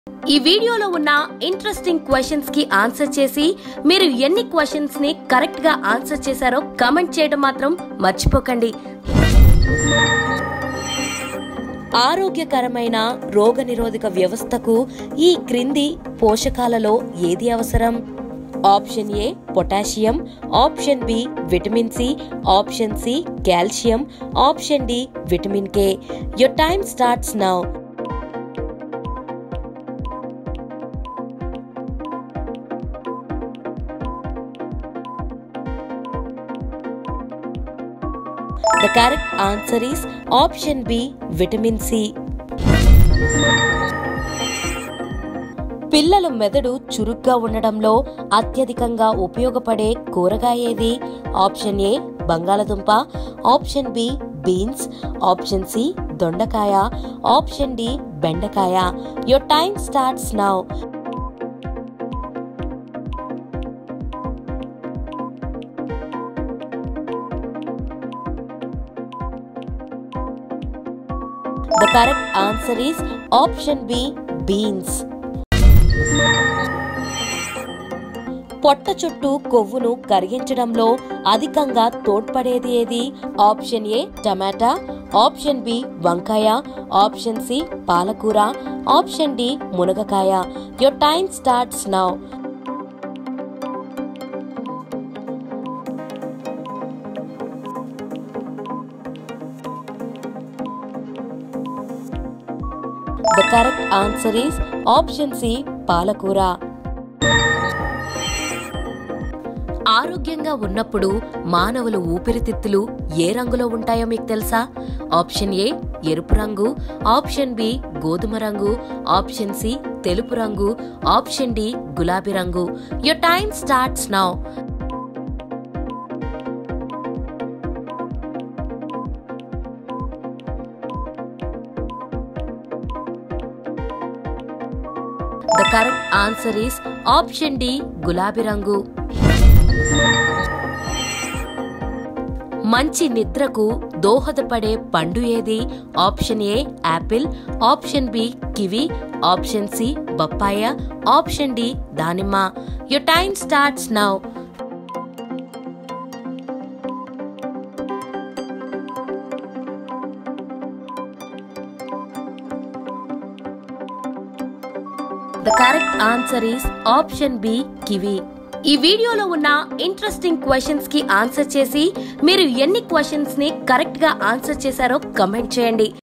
ఈ వీడియోలో ఉన్న ఇంట్రెస్టింగ్ క్వశ్చన్స్ కి ఆన్సర్ చేసి మీరు ఎన్ని క్వశ్చన్స్ ని కరెక్ట్ గా ఆన్సర్ చేశారో కామెంట్ చేయడం మాత్రం మర్చిపోకండి ఆరోగ్యకరమైన రోగనిరోధక వ్యవస్థకు ఈ క్రింది పోషకాలలో ఏది అవసరం option A potassium option B vitamin C option C calcium option D vitamin K your time starts now The correct answer is option B, vitamin C. పిల్లల మెదడు చురుగ్గా ఉండడంలో అత్యధికంగా ఉపయోగపడే కూరగాయ ఏది ఆప్షన్ ఏ బంగాళదుంప option B beans option C దొండకాయ option D బెండకాయ your time starts now The correct answer is option B beans. పొట్ట చుట్టూ కొవ్వును కరిగించడంలో అధికంగా తోడ్పడేది ఏది ఆప్షన్ ఏ టమాటా ఆప్షన్ బి వంకాయ ఆప్షన్ సి పాలకూర ఆప్షన్ డి మునగకాయ your time starts now The correct answer is option C పాలకూర ఆరోగ్యంగా ఉన్నప్పుడు మానవుల ఊపిరితిత్తులు ఏ రంగులో ఉంటాయో మీకు తెలుసా ఆప్షన్ ఏ ఎరుపు రంగు ఆప్షన్ బి గోధుమ రంగు ఆప్షన్ సి తెలుపు రంగు ఆప్షన్ డి గులాబీ రంగు your time starts now the correct answer is option D గులాబీ రంగు మంచి నిద్రకు దోహదపడే పండు ఏది option A apple option B kiwi option C బొప్పాయ ఆప్షన్ డి దానిమ్మ your time starts now the correct answer is option B kiwi ఈ వీడియోలో ఉన్న ఇంట్రెస్టింగ్ క్వశ్చన్స్ కి ఆన్సర్ చేసి మీరు ఎన్ని క్వశ్చన్స్ ని కరెక్ట్ గా ఆన్సర్ చేశారో కమెంట్ చేయండి